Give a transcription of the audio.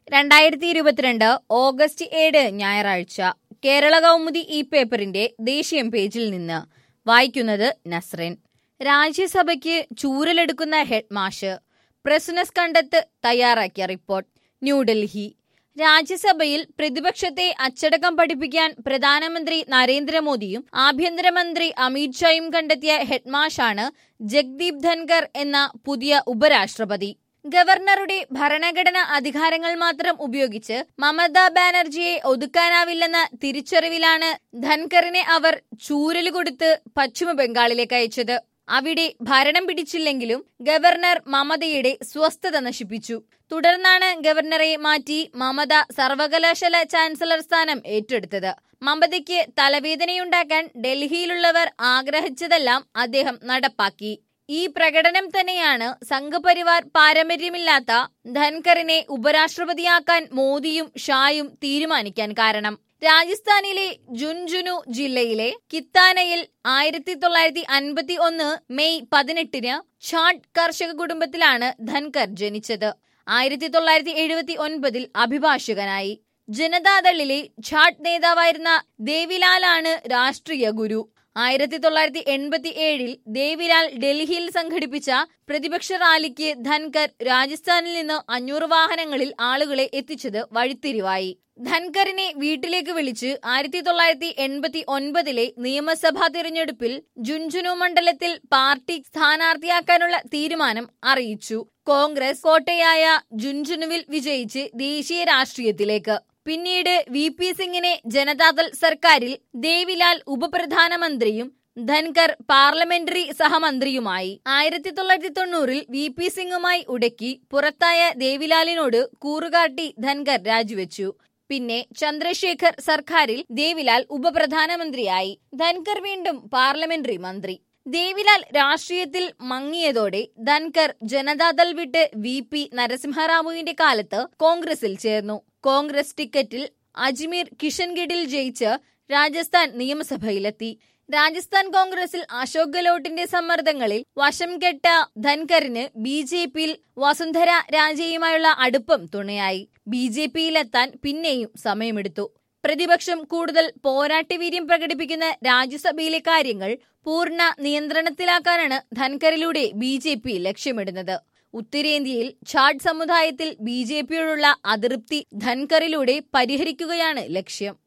രണ്ടായിരത്തി ഇരുപത്തിരണ്ട് ഓഗസ്റ്റ് ഏഴ് ഞായറാഴ്ച കേരള കൗമുദി ഈ പേപ്പറിന്റെ ദേശീയം പേജിൽ നിന്ന് വായിക്കുന്നത് നസ്റിൻ രാജ്യസഭയ്ക്ക് ചൂരലെടുക്കുന്ന ഹെഡ്മാഷ് പ്രസുനസ് കണ്ടത്ത് തയ്യാറാക്കിയ റിപ്പോർട്ട് ന്യൂഡൽഹി രാജ്യസഭയിൽ പ്രതിപക്ഷത്തെ അച്ചടക്കം പഠിപ്പിക്കാൻ പ്രധാനമന്ത്രി നരേന്ദ്രമോദിയും ആഭ്യന്തരമന്ത്രി അമിത് ഷായും കണ്ടെത്തിയ ഹെഡ്മാഷാണ് ജഗ്ദീപ് ധൻകർ എന്ന പുതിയ ഉപരാഷ്ട്രപതി ഗവർണറുടെ ഭരണഘടനാ അധികാരങ്ങൾ മാത്രം ഉപയോഗിച്ച് മമതാ ബാനർജിയെ ഒതുക്കാനാവില്ലെന്ന തിരിച്ചറിവിലാണ് ധൻകറിനെ അവർ ചൂരല് കൊടുത്ത് പശ്ചിമ ബംഗാളിലേക്ക് അയച്ചത് അവിടെ ഭരണം പിടിച്ചില്ലെങ്കിലും ഗവർണർ മമതയുടെ സ്വസ്ഥത നശിപ്പിച്ചു തുടർന്നാണ് ഗവർണറെ മാറ്റി മമത സർവകലാശാല ചാൻസലർ സ്ഥാനം ഏറ്റെടുത്തത് മമതയ്ക്ക് തലവേദനയുണ്ടാക്കാൻ ഡൽഹിയിലുള്ളവർ ആഗ്രഹിച്ചതെല്ലാം അദ്ദേഹം നടപ്പാക്കി ഈ പ്രകടനം തന്നെയാണ് സംഘപരിവാർ പാരമ്പര്യമില്ലാത്ത ധൻകറിനെ ഉപരാഷ്ട്രപതിയാക്കാൻ മോദിയും ഷായും തീരുമാനിക്കാൻ കാരണം രാജസ്ഥാനിലെ ജുൻജുനു ജില്ലയിലെ കിത്താനയിൽ ആയിരത്തി തൊള്ളായിരത്തി അൻപത്തി ഒന്ന് മെയ് പതിനെട്ടിന് ഛാട്ട് കർഷക കുടുംബത്തിലാണ് ധൻകർ ജനിച്ചത് ആയിരത്തി തൊള്ളായിരത്തി എഴുപത്തി ഒൻപതിൽ അഭിഭാഷകനായി ജനതാദളിലെ ഛാട്ട് നേതാവായിരുന്ന ദേവിലാലാണ് രാഷ്ട്രീയ ഗുരു ആയിരത്തി തൊള്ളായിരത്തി എൺപത്തി ഏഴിൽ ദേവിലാൽ ഡൽഹിയിൽ സംഘടിപ്പിച്ച പ്രതിപക്ഷ റാലിക്ക് ധൻകർ രാജസ്ഥാനിൽ നിന്ന് അഞ്ഞൂറ് വാഹനങ്ങളിൽ ആളുകളെ എത്തിച്ചത് വഴിത്തിരിവായി ധൻകറിനെ വീട്ടിലേക്ക് വിളിച്ച് ആയിരത്തി തൊള്ളായിരത്തി എൺപത്തി ഒൻപതിലെ നിയമസഭാ തിരഞ്ഞെടുപ്പിൽ ജുൻജുനു മണ്ഡലത്തിൽ പാർട്ടി സ്ഥാനാർത്ഥിയാക്കാനുള്ള തീരുമാനം അറിയിച്ചു കോൺഗ്രസ് കോട്ടയായ ജുൻജുനുവിൽ വിജയിച്ച് ദേശീയ രാഷ്ട്രീയത്തിലേക്ക് പിന്നീട് വി പി സിംഗിനെ ജനതാദൾ സർക്കാരിൽ ദേവിലാൽ ഉപപ്രധാനമന്ത്രിയും ധൻകർ പാർലമെന്ററി സഹമന്ത്രിയുമായി ആയിരത്തി തൊള്ളായിരത്തി തൊണ്ണൂറിൽ വി പി സിംഗുമായി ഉടക്കി പുറത്തായ ദേവിലാലിനോട് കൂറുകാട്ടി ധൻകർ രാജിവെച്ചു പിന്നെ ചന്ദ്രശേഖർ സർക്കാരിൽ ദേവിലാൽ ഉപപ്രധാനമന്ത്രിയായി ധൻകർ വീണ്ടും പാർലമെന്ററി മന്ത്രി ദേവിലാൽ രാഷ്ട്രീയത്തിൽ മങ്ങിയതോടെ ധൻകർ ജനതാദൾ വിട്ട് വി പി നരസിംഹറാവുവിന്റെ കാലത്ത് കോൺഗ്രസിൽ ചേർന്നു കോൺഗ്രസ് ടിക്കറ്റിൽ അജ്മീർ കിഷൻഗഡിൽ ജയിച്ച് രാജസ്ഥാൻ നിയമസഭയിലെത്തി രാജസ്ഥാൻ കോൺഗ്രസിൽ അശോക് ഗെലോട്ടിന്റെ സമ്മർദ്ദങ്ങളിൽ വശം കെട്ട ധൻകറിന് ബി ജെ പിയിൽ വസുന്ധര രാജയുമായുള്ള അടുപ്പം തുണയായി ബി ജെ പിയിലെത്താൻ പിന്നെയും സമയമെടുത്തു പ്രതിപക്ഷം കൂടുതൽ പോരാട്ടവീര്യം പ്രകടിപ്പിക്കുന്ന രാജ്യസഭയിലെ കാര്യങ്ങൾ പൂർണ്ണ നിയന്ത്രണത്തിലാക്കാനാണ് ധൻകറിലൂടെ ബി ജെ പി ലക്ഷ്യമിടുന്നത് ഉത്തരേന്ത്യയിൽ ഛാഡ് സമുദായത്തിൽ ബി ജെ പിയോടുള്ള അതൃപ്തി ധൻകറിലൂടെ പരിഹരിക്കുകയാണ് ലക്ഷ്യം